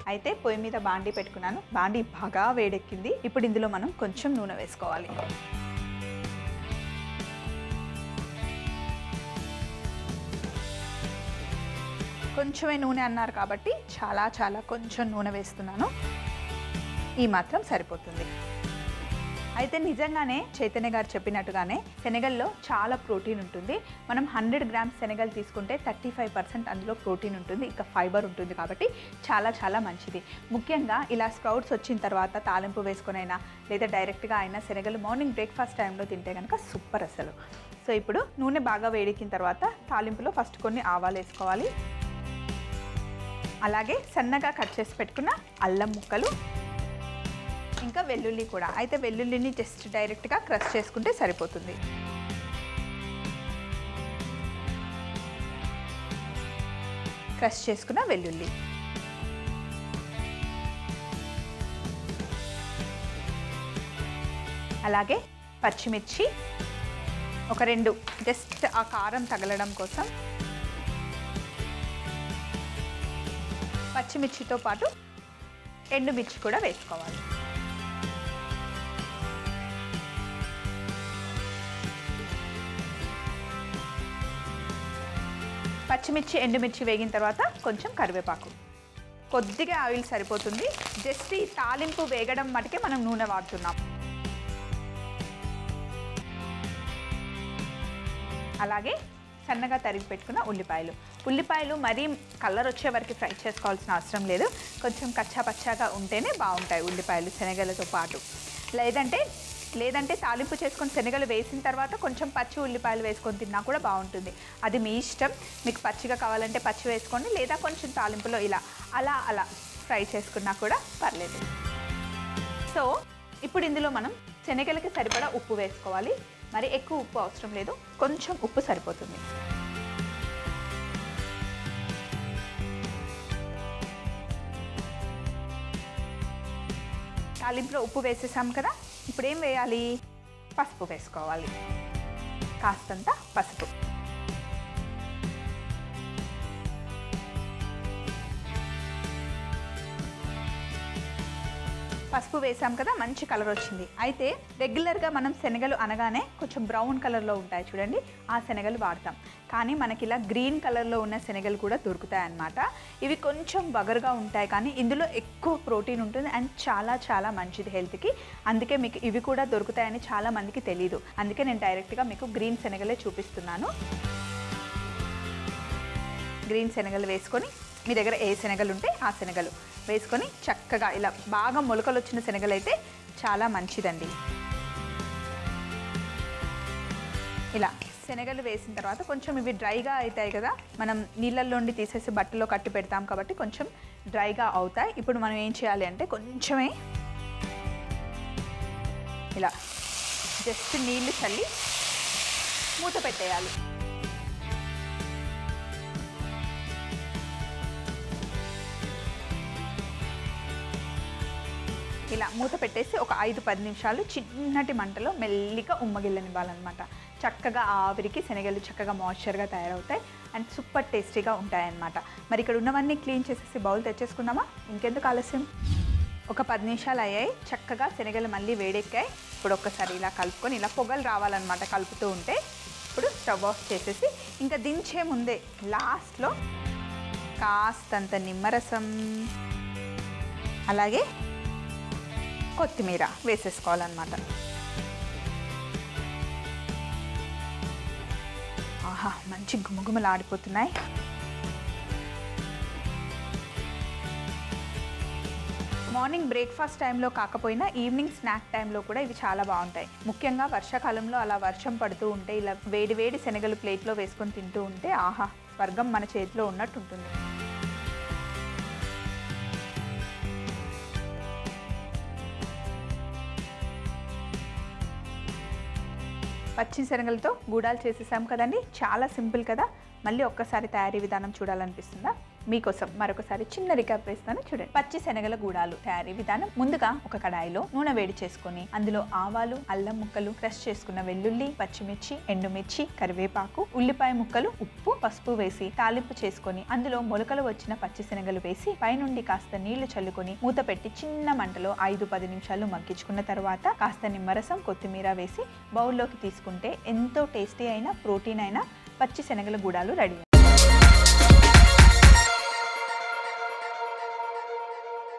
అయితే పొయ్యి మీద బాండీ పెట్టుకున్నాను బాండీ బాగా వేడెక్కింది ఇప్పుడు ఇందులో మనం కొంచెం నూనె వేసుకోవాలి కొంచెమే నూనె అన్నారు కాబట్టి చాలా చాలా కొంచెం నూనె వేస్తున్నాను ఈ మాత్రం సరిపోతుంది అయితే నిజంగానే చైతన్య గారు చెప్పినట్టుగానే శనగల్లో చాలా ప్రోటీన్ ఉంటుంది మనం హండ్రెడ్ గ్రామ్స్ శనగలు తీసుకుంటే థర్టీ ఫైవ్ పర్సెంట్ అందులో ప్రోటీన్ ఉంటుంది ఇంకా ఫైబర్ ఉంటుంది కాబట్టి చాలా చాలా మంచిది ముఖ్యంగా ఇలా స్ప్రౌట్స్ వచ్చిన తర్వాత తాలింపు వేసుకొనైనా లేదా డైరెక్ట్గా అయినా శనగలు మార్నింగ్ బ్రేక్ఫాస్ట్ టైంలో తింటే కనుక సూపర్ అసలు సో ఇప్పుడు నూనె బాగా వేడెక్కిన తర్వాత తాలింపులో ఫస్ట్ కొన్ని ఆవాలు వేసుకోవాలి అలాగే సన్నగా కట్ చేసి పెట్టుకున్న అల్లం ముక్కలు ఇంకా వెల్లుల్లి కూడా అయితే వెల్లుల్లిని జస్ట్ డైరెక్ట్గా క్రష్ చేసుకుంటే సరిపోతుంది క్రష్ చేసుకున్న వెల్లుల్లి అలాగే పచ్చిమిర్చి ఒక రెండు జస్ట్ ఆ కారం తగలడం కోసం పచ్చిమిర్చితో పాటు ఎండుమిర్చి కూడా వేసుకోవాలి పచ్చిమిర్చి ఎండుమిర్చి వేగిన తర్వాత కొంచెం కరివేపాకు కొద్దిగా ఆయిల్ సరిపోతుంది జస్ట్ ఈ తాలింపు వేగడం మటుకే మనం నూనె వాడుతున్నాం అలాగే సన్నగా తరిగి పెట్టుకున్న ఉల్లిపాయలు ఉల్లిపాయలు మరీ కలర్ వచ్చే వరకు ఫ్రై చేసుకోవాల్సిన అవసరం లేదు కొంచెం కచ్చా పచ్చాగా ఉంటేనే బాగుంటాయి ఉల్లిపాయలు శనగలతో పాటు లేదంటే లేదంటే తాలింపు చేసుకొని శనగలు వేసిన తర్వాత కొంచెం పచ్చి ఉల్లిపాయలు వేసుకొని తిన్నా కూడా బాగుంటుంది అది మీ ఇష్టం మీకు పచ్చిగా కావాలంటే పచ్చి వేసుకోండి లేదా కొంచెం తాలింపులో ఇలా అలా అలా ఫ్రై చేసుకున్నా కూడా పర్లేదు సో ఇప్పుడు ఇందులో మనం శనగలకి సరిపడా ఉప్పు వేసుకోవాలి మరి ఎక్కువ ఉప్పు అవసరం లేదు కొంచెం ఉప్పు సరిపోతుంది తాలింపులో ఉప్పు వేసేసాం కదా ఇప్పుడు ఏం వేయాలి పసుపు వేసుకోవాలి కాస్తంత పసుపు పసుపు వేసాం కదా మంచి కలర్ వచ్చింది అయితే రెగ్యులర్గా మనం శనగలు అనగానే కొంచెం బ్రౌన్ కలర్లో ఉంటాయి చూడండి ఆ శనగలు వాడతాం కానీ మనకి ఇలా గ్రీన్ కలర్లో ఉన్న శనగలు కూడా దొరుకుతాయి అన్నమాట ఇవి కొంచెం బగరుగా ఉంటాయి కానీ ఇందులో ఎక్కువ ప్రోటీన్ ఉంటుంది అండ్ చాలా చాలా మంచిది హెల్త్కి అందుకే మీకు ఇవి కూడా దొరుకుతాయని చాలా మందికి తెలియదు అందుకే నేను డైరెక్ట్గా మీకు గ్రీన్ శనగలే చూపిస్తున్నాను గ్రీన్ శనగలు వేసుకొని మీ దగ్గర ఏ శనగలు ఉంటే ఆ శనగలు వేసుకొని చక్కగా ఇలా బాగా మొలకలు వచ్చిన శనగలు అయితే చాలా మంచిదండి ఇలా శనగలు వేసిన తర్వాత కొంచెం ఇవి డ్రైగా అవుతాయి కదా మనం నీళ్ళల్లోండి తీసేసి బట్టలో కట్టి పెడతాం కాబట్టి కొంచెం డ్రైగా అవుతాయి ఇప్పుడు మనం ఏం చేయాలి అంటే కొంచెమే ఇలా జస్ట్ నీళ్లు చల్లి మూత పెట్టేయాలి ఇలా మూత పెట్టేసి ఒక ఐదు పది నిమిషాలు చిన్నటి మంటలో మెల్లిగా ఉమ్మగిల్లనివ్వాలన్నమాట చక్కగా ఆవిరికి శనగలు చక్కగా మాయిశ్చర్గా తయారవుతాయి అండ్ సూపర్ టేస్టీగా ఉంటాయన్నమాట మరి ఇక్కడ ఉన్నవన్నీ క్లీన్ చేసేసి బౌల్ తెచ్చేసుకుందామా ఇంకెందుకు ఆలస్యం ఒక పది నిమిషాలు అయ్యాయి చక్కగా శనగలు మళ్ళీ వేడెక్కాయి ఇప్పుడు ఒక్కసారి ఇలా కలుపుకొని ఇలా పొగలు రావాలన్నమాట కలుపుతూ ఉంటే ఇప్పుడు స్టవ్ ఆఫ్ చేసేసి ఇంకా దించే ముందే లాస్ట్లో కాస్తంత నిమ్మరసం అలాగే కొత్తిమీర వేసేసుకోవాలన్నమాట ఆహా మంచి గుమగుమలు ఆడిపోతున్నాయి మార్నింగ్ బ్రేక్ఫాస్ట్ టైంలో కాకపోయినా ఈవినింగ్ స్నాక్ టైంలో కూడా ఇవి చాలా బాగుంటాయి ముఖ్యంగా వర్షాకాలంలో అలా వర్షం పడుతూ ఉంటే ఇలా వేడి వేడి శనగలు ప్లేట్లో వేసుకొని తింటూ ఉంటే ఆహా స్వర్గం మన చేతిలో ఉన్నట్టు ఉంటుంది పచ్చి శనగలతో గూడాలు చేసేసాం కదండి చాలా సింపుల్ కదా మళ్ళీ ఒక్కసారి తయారీ విధానం చూడాలనిపిస్తుందా మీకోసం మరొకసారి చిన్న రికాప్ వేస్తాను చూడండి పచ్చి శనగల గూడాలు తయారీ విధానం ముందుగా ఒక కడాయిలో నూనె వేడి చేసుకొని అందులో ఆవాలు అల్లం ముక్కలు క్రష్ చేసుకున్న వెల్లుల్లి పచ్చిమిర్చి ఎండుమిర్చి కరివేపాకు ఉల్లిపాయ ముక్కలు ఉప్పు పసుపు వేసి తాలింపు చేసుకొని అందులో మొలకలు వచ్చిన పచ్చి శనగలు వేసి పైనుండి కాస్త నీళ్లు చల్లుకొని మూత పెట్టి చిన్న మంటలో ఐదు పది నిమిషాలు మగ్గించుకున్న తర్వాత కాస్త నిమ్మరసం కొత్తిమీర వేసి బౌల్లోకి తీసుకుంటే ఎంతో టేస్టీ అయిన ప్రోటీన్ అయిన పచ్చి శనగల గూడాలు రెడీ